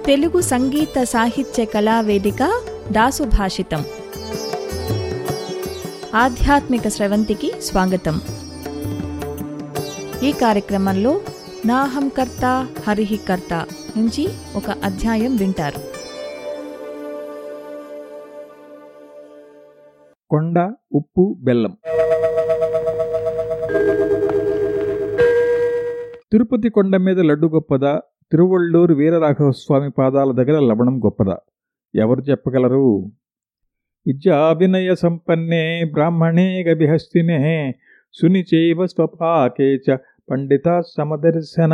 తెలుగు సంగీత సాహిత్య కళా వేదిక దాసు భాషితం ఆధ్యాత్మిక స్రవంతికి స్వాగతం ఈ కార్యక్రమంలో నాహం కర్త హరిహి కర్త నుంచి ఒక అధ్యాయం వింటారు కొండ ఉప్పు బెల్లం తిరుపతి కొండ మీద లడ్డు గొప్పదా తిరువళ్ళూరు వీరరాఘవ స్వామి పాదాల దగ్గర లవణం గొప్పదా ఎవరు చెప్పగలరు విద్యాభినయ సంపన్నే బ్రాహ్మణే గభిహస్తినే సునిచైవ స్వపాకే చ పండిత సమదర్శన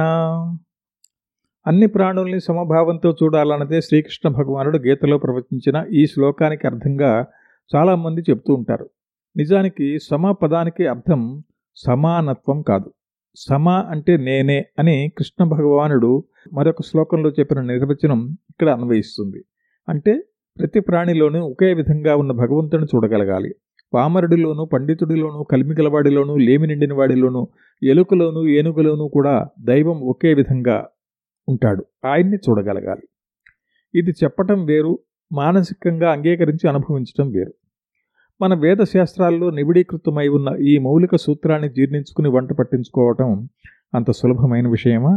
అన్ని ప్రాణుల్ని సమభావంతో చూడాలన్నదే శ్రీకృష్ణ భగవానుడు గీతలో ప్రవచించిన ఈ శ్లోకానికి అర్థంగా చాలామంది చెప్తూ ఉంటారు నిజానికి సమ పదానికి అర్థం సమానత్వం కాదు సమ అంటే నేనే అని కృష్ణ భగవానుడు మరొక శ్లోకంలో చెప్పిన నిర్వచనం ఇక్కడ అన్వయిస్తుంది అంటే ప్రతి ప్రాణిలోనూ ఒకే విధంగా ఉన్న భగవంతుని చూడగలగాలి పామరుడిలోనూ పండితుడిలోనూ కలిమిగలవాడిలోనూ లేమి నిండిన వాడిలోనూ ఎలుకలోనూ ఏనుగులోనూ కూడా దైవం ఒకే విధంగా ఉంటాడు ఆయన్ని చూడగలగాలి ఇది చెప్పటం వేరు మానసికంగా అంగీకరించి అనుభవించటం వేరు మన వేద శాస్త్రాల్లో నిబిడీకృతమై ఉన్న ఈ మౌలిక సూత్రాన్ని జీర్ణించుకుని వంట పట్టించుకోవటం అంత సులభమైన విషయమా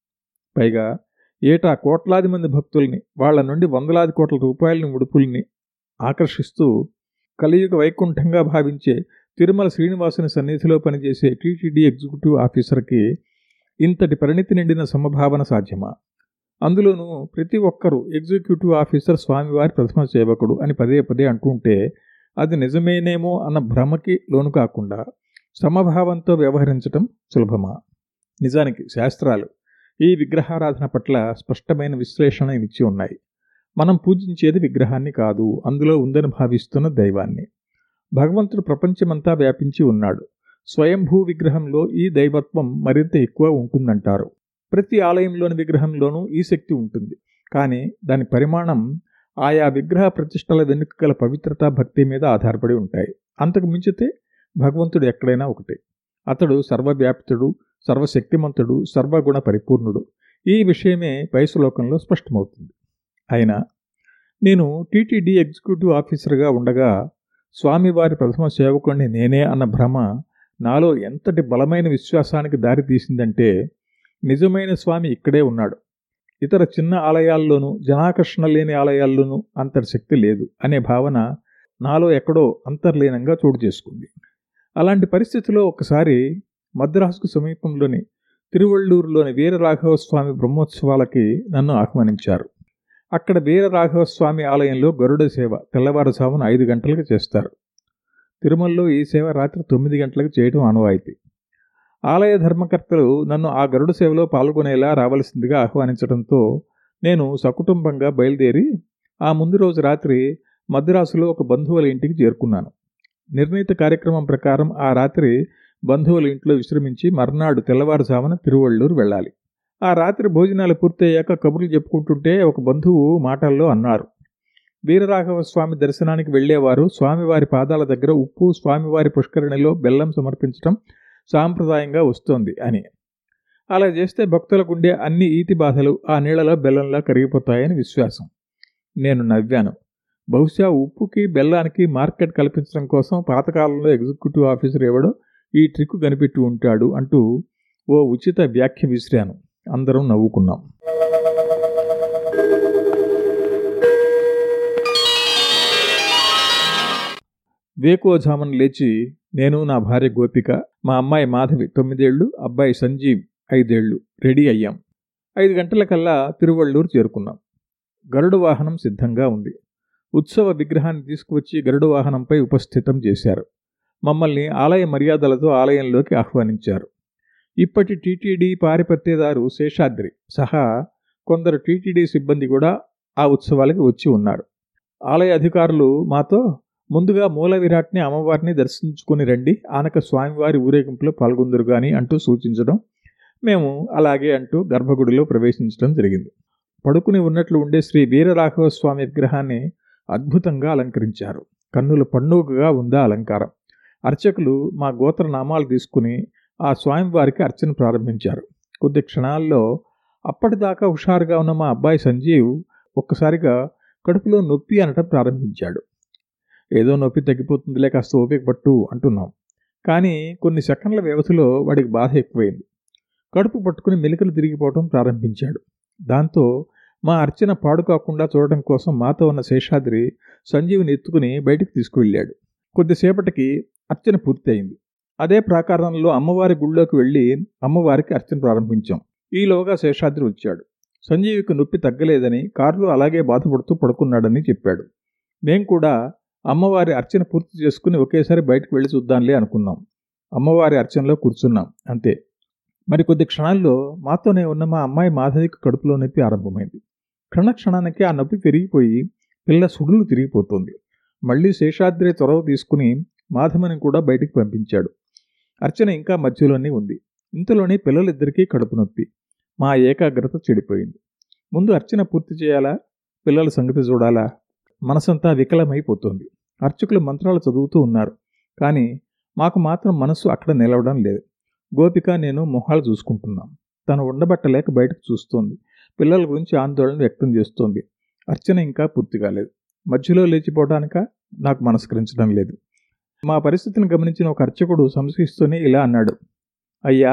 పైగా ఏటా కోట్లాది మంది భక్తుల్ని వాళ్ళ నుండి వందలాది కోట్ల రూపాయలని ఉడుపుల్ని ఆకర్షిస్తూ కలియుగ వైకుంఠంగా భావించే తిరుమల శ్రీనివాసుని సన్నిధిలో పనిచేసే టీటీడీ ఎగ్జిక్యూటివ్ ఆఫీసర్కి ఇంతటి పరిణితి నిండిన సమభావన సాధ్యమా అందులోనూ ప్రతి ఒక్కరూ ఎగ్జిక్యూటివ్ ఆఫీసర్ స్వామివారి ప్రథమ సేవకుడు అని పదే పదే అంటుంటే అది నిజమేనేమో అన్న భ్రమకి లోను కాకుండా సమభావంతో వ్యవహరించటం సులభమా నిజానికి శాస్త్రాలు ఈ విగ్రహారాధన పట్ల స్పష్టమైన విశ్లేషణ ఇచ్చి ఉన్నాయి మనం పూజించేది విగ్రహాన్ని కాదు అందులో ఉందని భావిస్తున్న దైవాన్ని భగవంతుడు ప్రపంచమంతా వ్యాపించి ఉన్నాడు స్వయంభూ విగ్రహంలో ఈ దైవత్వం మరింత ఎక్కువ ఉంటుందంటారు ప్రతి ఆలయంలోని విగ్రహంలోనూ ఈ శక్తి ఉంటుంది కానీ దాని పరిమాణం ఆయా విగ్రహ ప్రతిష్టల వెనుక గల పవిత్రత భక్తి మీద ఆధారపడి ఉంటాయి అంతకు మించితే భగవంతుడు ఎక్కడైనా ఒకటే అతడు సర్వవ్యాప్తుడు సర్వశక్తిమంతుడు సర్వగుణ పరిపూర్ణుడు ఈ విషయమే పై శ్లోకంలో స్పష్టమవుతుంది అయినా నేను టీటీడీ ఎగ్జిక్యూటివ్ ఆఫీసర్గా ఉండగా స్వామివారి ప్రథమ సేవకుడిని నేనే అన్న భ్రమ నాలో ఎంతటి బలమైన విశ్వాసానికి దారి తీసిందంటే నిజమైన స్వామి ఇక్కడే ఉన్నాడు ఇతర చిన్న ఆలయాల్లోనూ జనాకర్షణ లేని ఆలయాల్లోనూ అంతటి శక్తి లేదు అనే భావన నాలో ఎక్కడో అంతర్లీనంగా చోటు చేసుకుంది అలాంటి పరిస్థితిలో ఒకసారి మద్రాసుకు సమీపంలోని తిరువళ్ళూరులోని వీరరాఘవ స్వామి బ్రహ్మోత్సవాలకి నన్ను ఆహ్వానించారు అక్కడ వీరరాఘవ స్వామి ఆలయంలో గరుడ సేవ తెల్లవారుజామున ఐదు గంటలకు చేస్తారు తిరుమలలో ఈ సేవ రాత్రి తొమ్మిది గంటలకు చేయడం ఆనవాయితీ ఆలయ ధర్మకర్తలు నన్ను ఆ గరుడ సేవలో పాల్గొనేలా రావలసిందిగా ఆహ్వానించడంతో నేను సకుటుంబంగా బయలుదేరి ఆ ముందు రోజు రాత్రి మద్రాసులో ఒక బంధువుల ఇంటికి చేరుకున్నాను నిర్ణీత కార్యక్రమం ప్రకారం ఆ రాత్రి బంధువుల ఇంట్లో విశ్రమించి మర్నాడు తెల్లవారుజామున తిరువళ్ళూరు వెళ్ళాలి ఆ రాత్రి భోజనాలు పూర్తయ్యాక కబుర్లు చెప్పుకుంటుంటే ఒక బంధువు మాటల్లో అన్నారు వీరరాఘవ స్వామి దర్శనానికి వెళ్లేవారు స్వామివారి పాదాల దగ్గర ఉప్పు స్వామివారి పుష్కరిణిలో బెల్లం సమర్పించడం సాంప్రదాయంగా వస్తోంది అని అలా చేస్తే భక్తులకు ఉండే అన్ని ఈతి బాధలు ఆ నీళ్లలో బెల్లంలా కరిగిపోతాయని విశ్వాసం నేను నవ్వాను బహుశా ఉప్పుకి బెల్లానికి మార్కెట్ కల్పించడం కోసం పాతకాలంలో ఎగ్జిక్యూటివ్ ఆఫీసర్ ఎవడో ఈ ట్రిక్ కనిపెట్టి ఉంటాడు అంటూ ఓ ఉచిత వ్యాఖ్య విసిరాను అందరం నవ్వుకున్నాం వేకోజామన్ లేచి నేను నా భార్య గోపిక మా అమ్మాయి మాధవి తొమ్మిదేళ్లు అబ్బాయి సంజీవ్ ఐదేళ్లు రెడీ అయ్యాం ఐదు గంటలకల్లా తిరువళ్ళూరు చేరుకున్నాం గరుడు వాహనం సిద్ధంగా ఉంది ఉత్సవ విగ్రహాన్ని తీసుకువచ్చి గరుడు వాహనంపై ఉపస్థితం చేశారు మమ్మల్ని ఆలయ మర్యాదలతో ఆలయంలోకి ఆహ్వానించారు ఇప్పటి టీటీడీ పారిపత్యదారు శేషాద్రి సహా కొందరు టీటీడీ సిబ్బంది కూడా ఆ ఉత్సవాలకి వచ్చి ఉన్నారు ఆలయ అధికారులు మాతో ముందుగా మూల విరాట్ని అమ్మవారిని దర్శించుకుని రండి ఆనక స్వామివారి ఊరేగింపులో పాల్గొందరు గాని అంటూ సూచించడం మేము అలాగే అంటూ గర్భగుడిలో ప్రవేశించడం జరిగింది పడుకుని ఉన్నట్లు ఉండే శ్రీ వీరరాఘవ స్వామి విగ్రహాన్ని అద్భుతంగా అలంకరించారు కన్నుల పండుగగా ఉందా అలంకారం అర్చకులు మా గోత్ర నామాలు తీసుకుని ఆ స్వామివారికి అర్చన ప్రారంభించారు కొద్ది క్షణాల్లో అప్పటిదాకా హుషారుగా ఉన్న మా అబ్బాయి సంజీవ్ ఒక్కసారిగా కడుపులో నొప్పి అనటం ప్రారంభించాడు ఏదో నొప్పి తగ్గిపోతుందిలే కాస్త ఓపిక పట్టు అంటున్నాం కానీ కొన్ని సెకండ్ల వ్యవధిలో వాడికి బాధ ఎక్కువైంది కడుపు పట్టుకుని మెలికలు తిరిగిపోవడం ప్రారంభించాడు దాంతో మా అర్చన పాడు కాకుండా చూడటం కోసం మాతో ఉన్న శేషాద్రి సంజీవిని ఎత్తుకుని బయటికి తీసుకువెళ్ళాడు కొద్దిసేపటికి అర్చన పూర్తయింది అదే ప్రాకారంలో అమ్మవారి గుళ్ళోకి వెళ్ళి అమ్మవారికి అర్చన ప్రారంభించాం ఈలోగా శేషాద్రి వచ్చాడు సంజీవికి నొప్పి తగ్గలేదని కారులో అలాగే బాధపడుతూ పడుకున్నాడని చెప్పాడు మేం కూడా అమ్మవారి అర్చన పూర్తి చేసుకుని ఒకేసారి బయటకు వెళ్ళి చూద్దాంలే అనుకున్నాం అమ్మవారి అర్చనలో కూర్చున్నాం అంతే మరి కొద్ది క్షణాల్లో మాతోనే ఉన్న మా అమ్మాయి మాధవికి కడుపులో నొప్పి ఆరంభమైంది క్షణ క్షణానికి ఆ నొప్పి పెరిగిపోయి పిల్ల సుడులు తిరిగిపోతుంది మళ్ళీ శేషాద్రి చొరవ తీసుకుని మాధవని కూడా బయటికి పంపించాడు అర్చన ఇంకా మధ్యలోనే ఉంది ఇంతలోనే పిల్లలిద్దరికీ కడుపు నొప్పి మా ఏకాగ్రత చెడిపోయింది ముందు అర్చన పూర్తి చేయాలా పిల్లల సంగతి చూడాలా మనసంతా వికలమైపోతుంది అర్చకులు మంత్రాలు చదువుతూ ఉన్నారు కానీ మాకు మాత్రం మనస్సు అక్కడ నిలవడం లేదు గోపిక నేను మొహాలు చూసుకుంటున్నాం తను ఉండబట్టలేక బయటకు చూస్తోంది పిల్లల గురించి ఆందోళన వ్యక్తం చేస్తోంది అర్చన ఇంకా పూర్తి కాలేదు మధ్యలో లేచిపోవడానిక నాకు మనస్కరించడం లేదు మా పరిస్థితిని గమనించిన ఒక అర్చకుడు సంశయిస్తూనే ఇలా అన్నాడు అయ్యా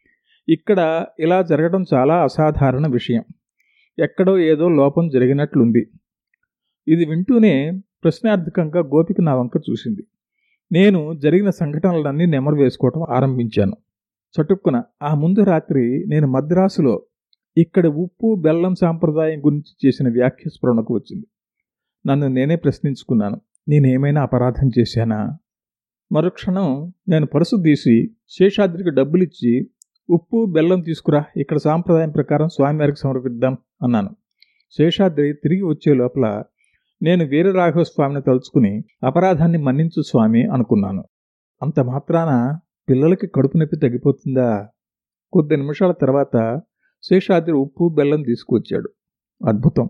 ఇక్కడ ఇలా జరగడం చాలా అసాధారణ విషయం ఎక్కడో ఏదో లోపం జరిగినట్లుంది ఇది వింటూనే ప్రశ్నార్థకంగా గోపిక నా వంక చూసింది నేను జరిగిన సంఘటనలన్నీ నెమరు వేసుకోవటం ఆరంభించాను చటుక్కున ఆ ముందు రాత్రి నేను మద్రాసులో ఇక్కడ ఉప్పు బెల్లం సాంప్రదాయం గురించి చేసిన వ్యాఖ్య స్ఫురణకు వచ్చింది నన్ను నేనే ప్రశ్నించుకున్నాను నేనేమైనా అపరాధం చేశానా మరుక్షణం నేను పరుసు తీసి శేషాద్రికి డబ్బులిచ్చి ఉప్పు బెల్లం తీసుకురా ఇక్కడ సాంప్రదాయం ప్రకారం స్వామివారికి సమర్పిద్దాం అన్నాను శేషాద్రి తిరిగి వచ్చే లోపల నేను వీరరాఘవ స్వామిని తలుచుకుని అపరాధాన్ని మన్నించు స్వామి అనుకున్నాను అంత మాత్రాన పిల్లలకి కడుపు నొప్పి తగ్గిపోతుందా కొద్ది నిమిషాల తర్వాత శేషాద్రి ఉప్పు బెల్లం తీసుకువచ్చాడు అద్భుతం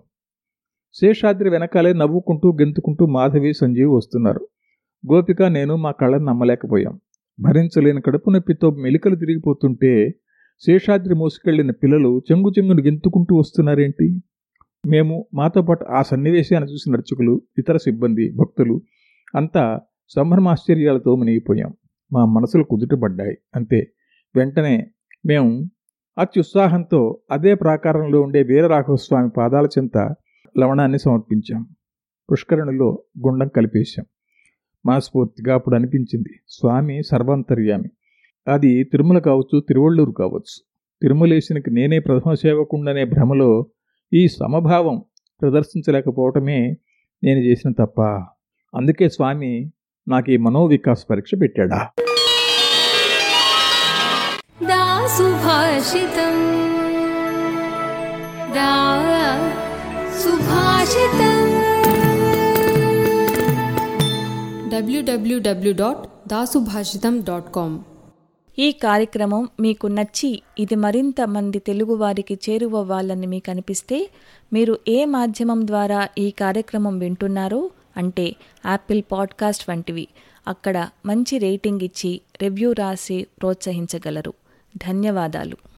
శేషాద్రి వెనకాలే నవ్వుకుంటూ గెంతుకుంటూ మాధవి సంజీవ్ వస్తున్నారు గోపిక నేను మా కళ్ళని నమ్మలేకపోయాం భరించలేని కడుపు నొప్పితో మెలికలు తిరిగిపోతుంటే శేషాద్రి మోసుకెళ్లిన పిల్లలు చెంగు చెంగును గెంతుకుంటూ వస్తున్నారేంటి మేము మాతో పాటు ఆ సన్నివేశాన్ని చూసిన నర్చకులు ఇతర సిబ్బంది భక్తులు అంతా సంభ్రమాశ్చర్యాలతో మునిగిపోయాం మా మనసులు కుదుటపడ్డాయి అంతే వెంటనే మేము అత్యుత్సాహంతో అదే ప్రాకారంలో ఉండే వీరరాఘవస్వామి పాదాల చెంత లవణాన్ని సమర్పించాం పుష్కరునిలో గుండం కలిపేశాం మనస్ఫూర్తిగా అప్పుడు అనిపించింది స్వామి సర్వాంతర్యామి అది తిరుమల కావచ్చు తిరువళ్ళూరు కావచ్చు తిరుమలేశనికి నేనే ప్రథమ సేవకుండనే భ్రమలో ఈ సమభావం ప్రదర్శించలేకపోవటమే నేను చేసిన తప్ప అందుకే స్వామి నాకు ఈ మనోవికాస్ పరీక్ష పెట్టాడా दा सुभाषितम् दा सुभाषितम् www.dasubhashitam.com ఈ కార్యక్రమం మీకు నచ్చి ఇది మరింత మంది తెలుగువారికి చేరువవ్వాలని మీకు అనిపిస్తే మీరు ఏ మాధ్యమం ద్వారా ఈ కార్యక్రమం వింటున్నారో అంటే యాపిల్ పాడ్కాస్ట్ వంటివి అక్కడ మంచి రేటింగ్ ఇచ్చి రివ్యూ రాసి ప్రోత్సహించగలరు ధన్యవాదాలు